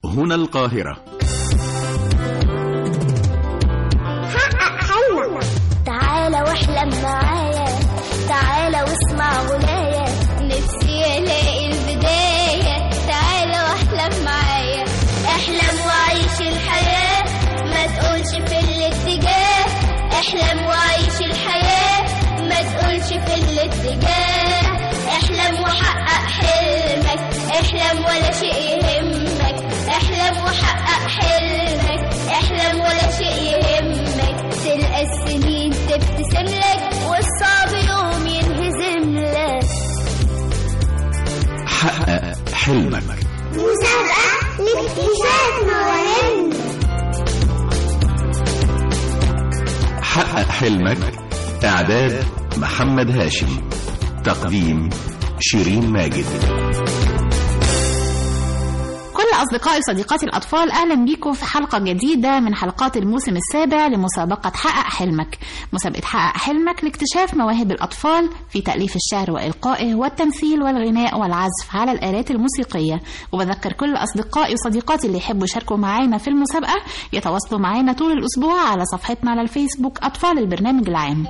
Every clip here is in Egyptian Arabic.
هنا القاهرة حقق حلمك تعالى واحلم معايا تعالى واسمع غنايا نفسي الاقي البداية تعالى واحلم معايا احلم وعيش الحياة ما تقولش في الاتجاه احلم وعيش الحياة ما تقولش في الاتجاه احلم وحقق حلمك احلم ولا شيء يهمك احلم وحقق حلمك احلم ولا شيء يهمك تلقى السنين تبتسم لك والصعب يوم ينهزم لك حقق حلمك مسابقة لاكتشاف مواهبنا حقق حلمك إعداد محمد هاشم تقديم شيرين ماجد كل أصدقائي وصديقاتي الأطفال أهلا بيكم في حلقة جديدة من حلقات الموسم السابع لمسابقة حقق حلمك مسابقة حقق حلمك لاكتشاف مواهب الأطفال في تأليف الشعر وإلقائه والتمثيل والغناء والعزف على الآلات الموسيقية وبذكر كل أصدقائي وصديقاتي اللي يحبوا يشاركوا معانا في المسابقة يتواصلوا معانا طول الأسبوع على صفحتنا على الفيسبوك أطفال البرنامج العام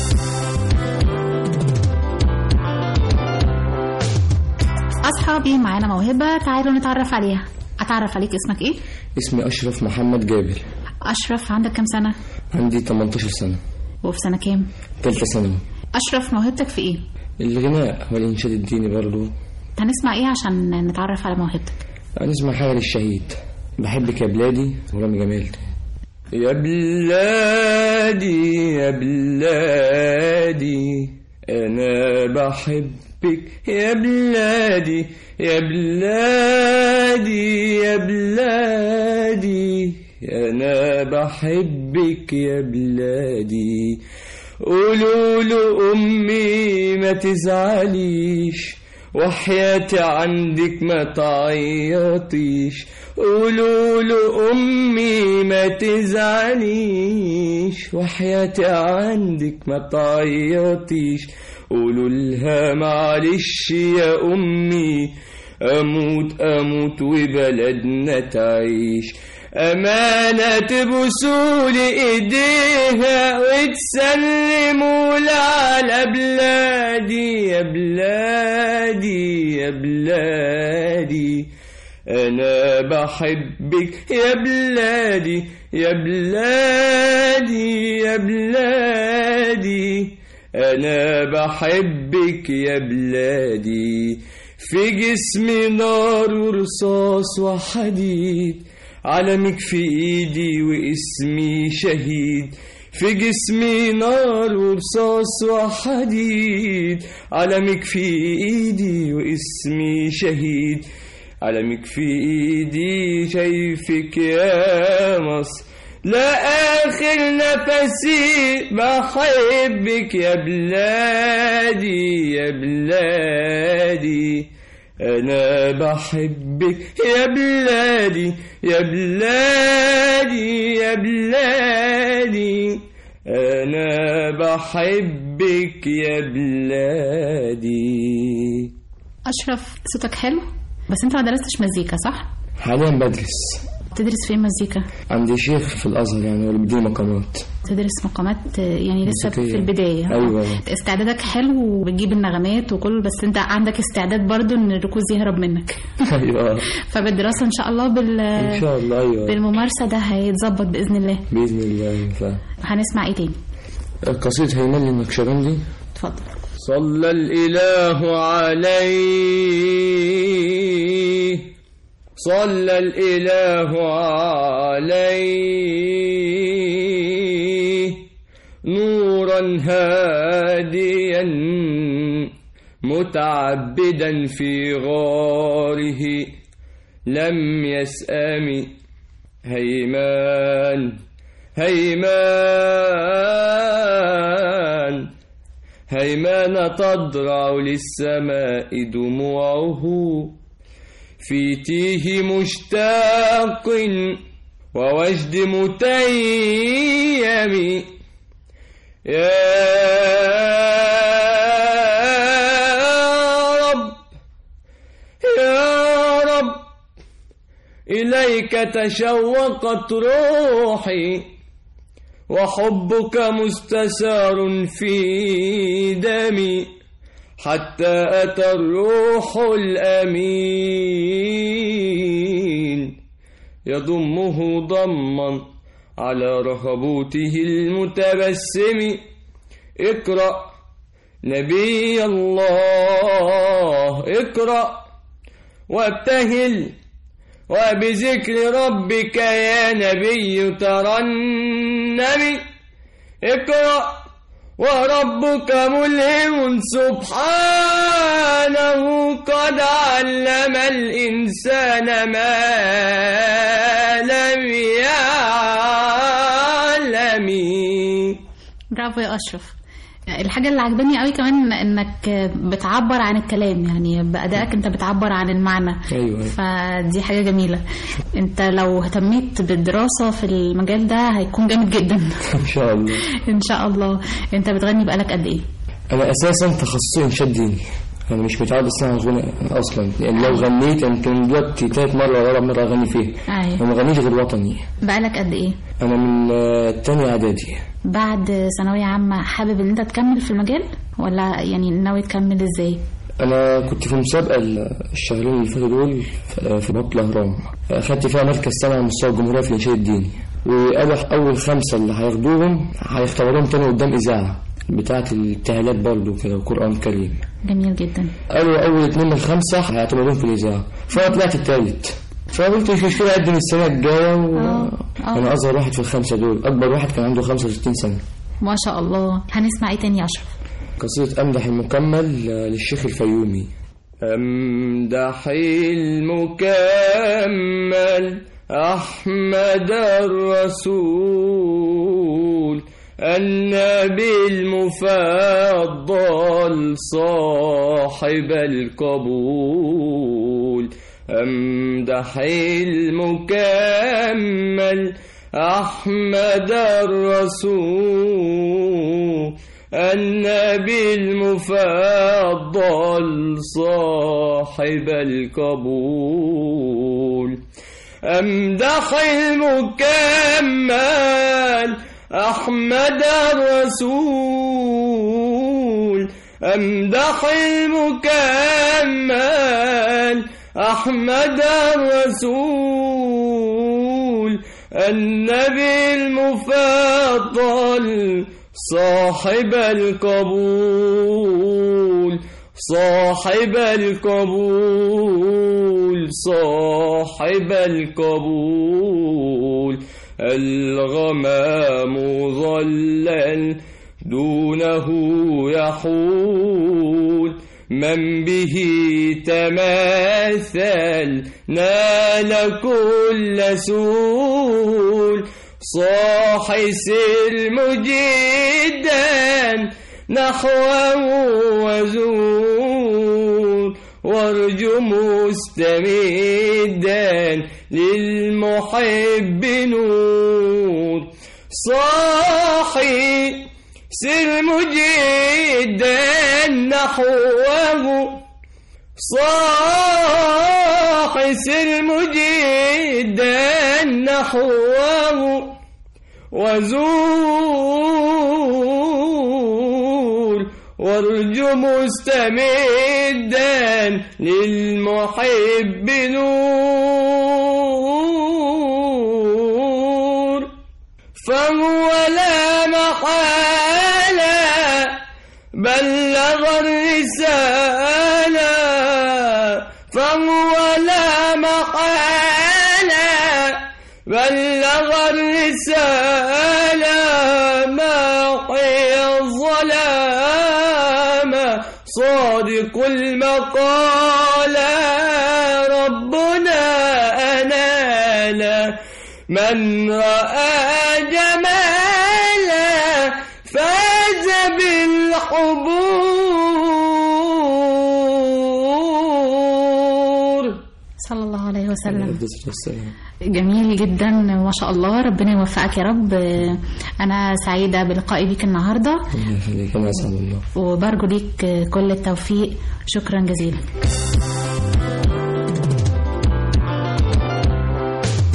أصحابي معانا موهبة تعالوا نتعرف عليها أتعرف عليك اسمك إيه؟ اسمي أشرف محمد جابر أشرف عندك كام سنة؟ عندي 18 سنة وفي سنة كام؟ تالتة ثانوي أشرف موهبتك في إيه؟ الغناء والإنشاد الديني برضه هنسمع إيه عشان نتعرف على موهبتك؟ هنسمع حاجة للشهيد بحبك يا بلادي ورامي جمال يا بلادي يا بلادي أنا بحبك يا بلادي يا بلادي يا بلادي أنا بحبك يا بلادي قولوا له أمي ما تزعليش وحياتي عندك ما تعيطيش قولوا له أمي ما تزعليش وحياتي عندك ما تعيطيش قولوا لها معلش يا أمي أموت أموت وبلدنا تعيش أمانة تبوسوا لي إيديها وتسلموا لي على بلادي يا بلادي يا بلادي أنا بحبك يا بلادي يا بلادي يا بلادي أنا بحبك يا بلادي في جسمي نار ورصاص وحديد علمك في ايدي واسمي شهيد في جسمي نار ورصاص وحديد علمك في ايدي واسمي شهيد علمك في ايدي شايفك يا مصر لا آخر نفسي بحبك يا بلادي يا بلادي أنا بحبك يا بلادي يا بلادي يا بلادي أنا بحبك يا بلادي أشرف صوتك حلو بس أنت ما درستش مزيكا صح؟ حاليا بدرس تدرس فين مزيكا؟ عندي شيخ في الأزهر يعني هو اللي بيديني مقامات تدرس مقامات يعني لسه في موسيقية. البداية أيوة. استعدادك حلو وبتجيب النغمات وكل بس انت عندك استعداد برضو ان الركوز يهرب منك أيوة فبالدراسة ان شاء الله بال... إن شاء الله أيوة بالممارسة ده هيتظبط بإذن الله بإذن الله أيوة فاهم. هنسمع ايه تاني قصيدة هيمن النكشبندي اتفضل صلى الإله عليه صلى الإله عليه نورا هاديا متعبدا في غاره لم يسأم هيمان هيمان هيمان تضرع للسماء دموعه في تيه مشتاق ووجد متيم يا رب يا رب إليك إليك تشوقت روحي وحبك مستسار في دمي حتى أتى الروح الأمين يضمه ضما على رهبوته المتبسم اقرأ نبي الله اقرأ وابتهل وبذكر ربك يا نبي ترنم اقرأ وربك ملهم سبحانه قد علم الإنسان ما لم يعلم برافو يا اشرف الحاجة اللي عجباني قوي كمان انك بتعبر عن الكلام يعني بأدائك انت بتعبر عن المعنى أيوة، أيوة. فدي حاجة جميلة انت لو اهتميت بالدراسة في المجال ده هيكون جامد جدا إن شاء الله ان شاء الله انت بتغني بقالك قد ايه أنا أساسا تخصصي إنشاد ديني أنا مش متعود أسمع غنى أصلا يعني لو غنيت يمكن دلوقتي تالت مرة ولا رابع مرة أغني فيها ايوه وما غنيش غير وطني بقالك قد ايه أنا من آه، تاني إعدادي بعد ثانوية عامة حابب ان انت تكمل في المجال ولا يعني ناوي تكمل ازاي أنا كنت في مسابقة الشهرين اللي فاتوا دول في- في بطل أهرام أخدت فيها مركز سنة على مستوى الجمهورية في الإنشاد الديني وقالوا أول خمسة اللي هياخدوهم هيختبروهم تاني قدام إذاعة بتاعة الابتهالات برضه كده وقرآن كريم جميل جدا قالوا أول اتنين من الخمسة هيعتبروهم في الإذاعة فأنا طلعت التالت فقلت مش مشكلة أقدم السنة الجاية و... آه، آه. أنا أصغر واحد في الخمسة دول أكبر واحد كان عنده 65 سنة ما شاء الله هنسمع ايه تاني يا اشرف قصيدة أمدح المكمل للشيخ الفيومي أمدح المكمل أحمد الرسول النبي المفضل صاحب القبول أمدح المكمل أحمد الرسول النبي المفضل صاحب القبول أمدح المكمل أحمد الرسول أمدح المكمل أحمد الرسول النبي المفضل صاحب القبول صاحب القبول صاحب القبول الغمام ظلل دونه يحول من به تماثل نال كل سول صاح سر مجدا نحوه وزور وارجو مستمدا للمحب نور صاحي سر مجدا نحوه صاح سر مجدا نحوه وزور وارجو مستمدا للمحب نور فهو لا محالة بلغ الرسالة فهو لا محالة بلغ الرسالة ما حي الظلام صادق المقالة ربنا أنال من رأى جمالا فاز بالحبور صلى الله عليه وسلم جميل جدا ما شاء الله ربنا يوفقك يا رب انا سعيده بلقائي بيك النهارده الله يخليك انا اسعد الله وبرجو ليك كل التوفيق شكرا جزيلا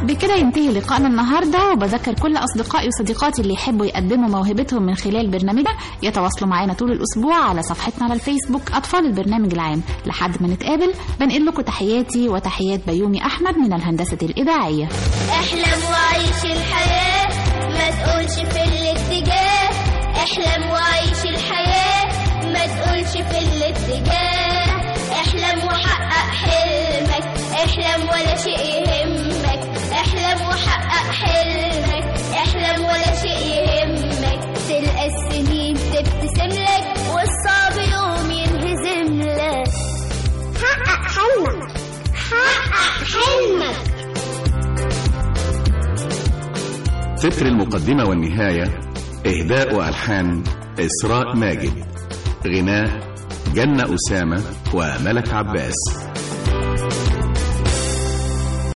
بكده ينتهي لقائنا النهارده وبذكر كل اصدقائي وصديقاتي اللي يحبوا يقدموا موهبتهم من خلال برنامجنا يتواصلوا معانا طول الاسبوع على صفحتنا على الفيسبوك اطفال البرنامج العام لحد ما نتقابل بنقل لكم تحياتي وتحيات بيومي احمد من الهندسه الاذاعيه احلم وعيش الحياة ما تقولش في الاتجاه احلم وعيش الحياة ما تقولش في الاتجاه احلم وحقق حلمك احلم ولا شيء يهمك احلم وحقق حلمك احلم ولا شيء يهمك تلقى السنين تبتسم لك والصعب يوم ينهزم لك حقق حلمك حقق حلمك تتر المقدمة والنهاية إهداء وألحان إسراء ماجد غناء جنة أسامة وملك عباس